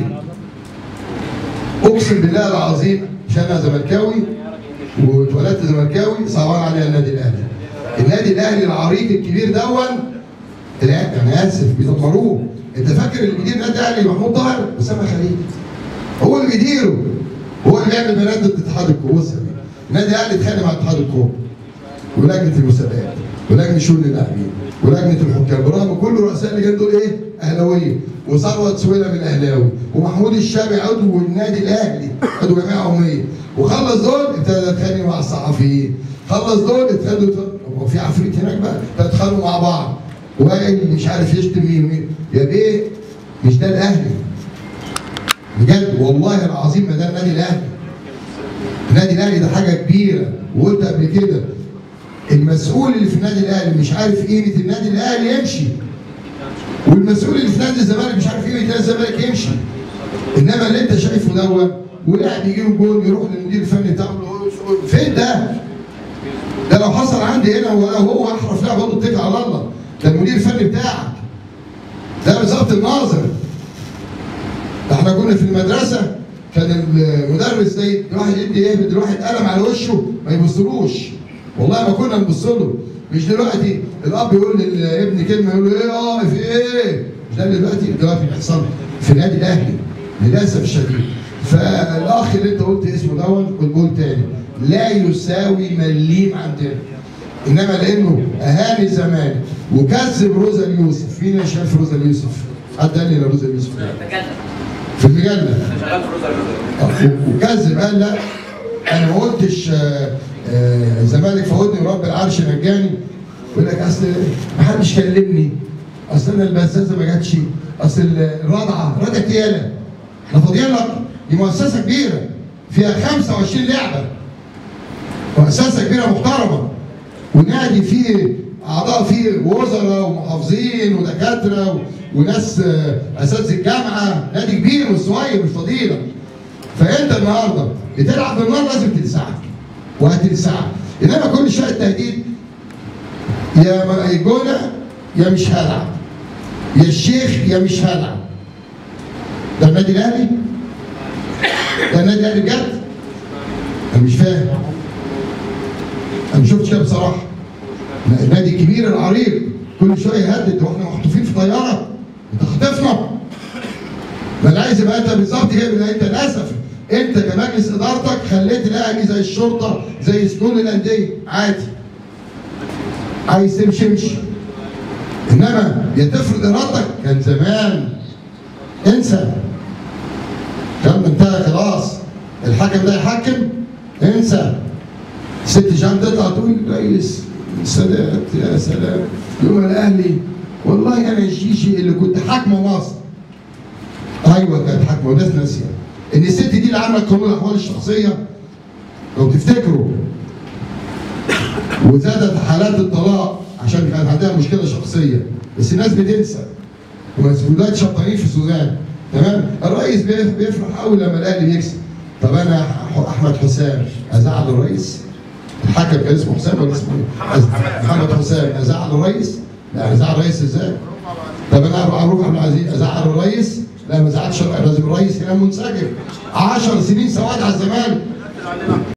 اقسم بالله العظيم عشان انا زملكاوي واتولدت زملكاوي صعبان عليا النادي الاهلي النادي الاهلي العريق الكبير دون لا انا اسف بيدمروه انت فاكر اللي بيدير النادي الاهلي محمود طاهر اسامه خليل هو اللي بيديره هو اللي بيعمل بيانات ضد اتحاد الكوره النادي الاهلي اتخانق مع اتحاد الكوره ولجنه المسابقات ولجنه شؤون اللاعبين ولجنه الحكام برغم كل رؤساء اللجان دول ايه؟ اهلاويه وثروت سويلم الاهلاوي ومحمود الشامي عضو النادي الاهلي عضو جمعيه عموميه وخلص دول ابتدى يتخانق مع الصحفيين خلص دول ابتدوا هو في عفريت هناك بقى اتخانقوا مع بعض وائل مش عارف يشتم مين ومين يا بيه مش ده الاهلي بجد والله العظيم ما ده النادي الاهلي النادي الاهلي ده حاجه كبيره وقلت قبل كده المسؤول اللي في النادي الاهلي مش عارف قيمه النادي الاهلي يمشي والمسؤول اللي في نادي الزمالك مش عارف قيمه نادي الزمالك يمشي انما اللي انت شايفه دون ولاعب يجي له جول يروح للمدير الفني بتاعه يقول له فين ده؟ ده لو حصل عندي هنا ولو هو احرف لاعب اقول له اتكل على الله ده المدير الفني بتاعك ده بالظبط الناظر ده احنا كنا في المدرسه كان المدرس ده الواحد يدي ايه بدي الواحد قلم على وشه ما يبصلوش والله ما كنا نبص له مش دلوقتي الاب يقول للابن كلمه يقول له ايه اه في ايه مش ده اللي دلوقتي دلوقتي بيحصل في النادي الاهلي للاسف الشديد فالاخ اللي انت قلت اسمه دون قلت قول تاني لا يساوي مليم عندنا انما لانه اهاني الزمالك وكذب روزا اليوسف مين اللي شايف روزا اليوسف؟ حد قال لي روزا اليوسف في المجله انا شغال في روزا روزا وكذب قال لا انا ما قلتش آه، آه، الزمالك فوتني ورب العرش نجاني يقول لك اصل ما حدش كلمني اصل انا البزازه ما جاتش اصل الرضعه رضعت يالا احنا فاضيين لك دي مؤسسه كبيره فيها 25 لعبه مؤسسه كبيره محترمه ونادي فيه اعضاء فيه وزراء ومحافظين ودكاتره و- وناس آه، اساتذه الجامعه نادي كبير مش صغير مش فضيله فانت النهارده بتلعب بالنار لازم تلسعك وهتلسعك انما كل شويه التهديد يا ما- يا جونه يا مش هلعب يا الشيخ يا مش هلعب ده النادي الاهلي ده النادي الاهلي بجد انا مش فاهم انا ما شفتش كده بصراحه لا، النادي الكبير العريق كل شويه يهدد واحنا محطوطين في طياره انت خاطفنا ما انا عايز يبقى انت بالظبط كده يبقى انت للاسف انت كمجلس ادارتك خليت الاهلي زي الشرطه زي سجون الانديه عادي عايز تمشي امشي انما يا تفرض ارادتك كان زمان انسى كان انتهى خلاص الحكم ده يحكم انسى ست جان تطلع تقول رئيس سادات يا سلام يوم الاهلي والله انا الشيشي اللي كنت حاكمه مصر ايوه كانت حاكمه وناس ناسيه ان الست دي اللي عملت قانون الاحوال الشخصيه لو تفتكروا وزادت حالات الطلاق عشان كانت عندها مشكله شخصيه بس الناس بتنسى ومسؤولات شطارين في سوزان تمام الرئيس بيف- بيفرح قوي لما الاهلي بيكسب طب انا ح- احمد حسام ازعل الرئيس الحكم كان اسمه حسام ولا اسمه ايه؟ أز- محمد حسام ازعل الرئيس؟ لا ازعل الرئيس ازاي؟ طب انا اروح اروح عبد العزيز ازعل الرئيس؟ لا ما ازعلش الرئيس، لازم الرئيس ينام منسجم 10 سنين سواد على الزمالك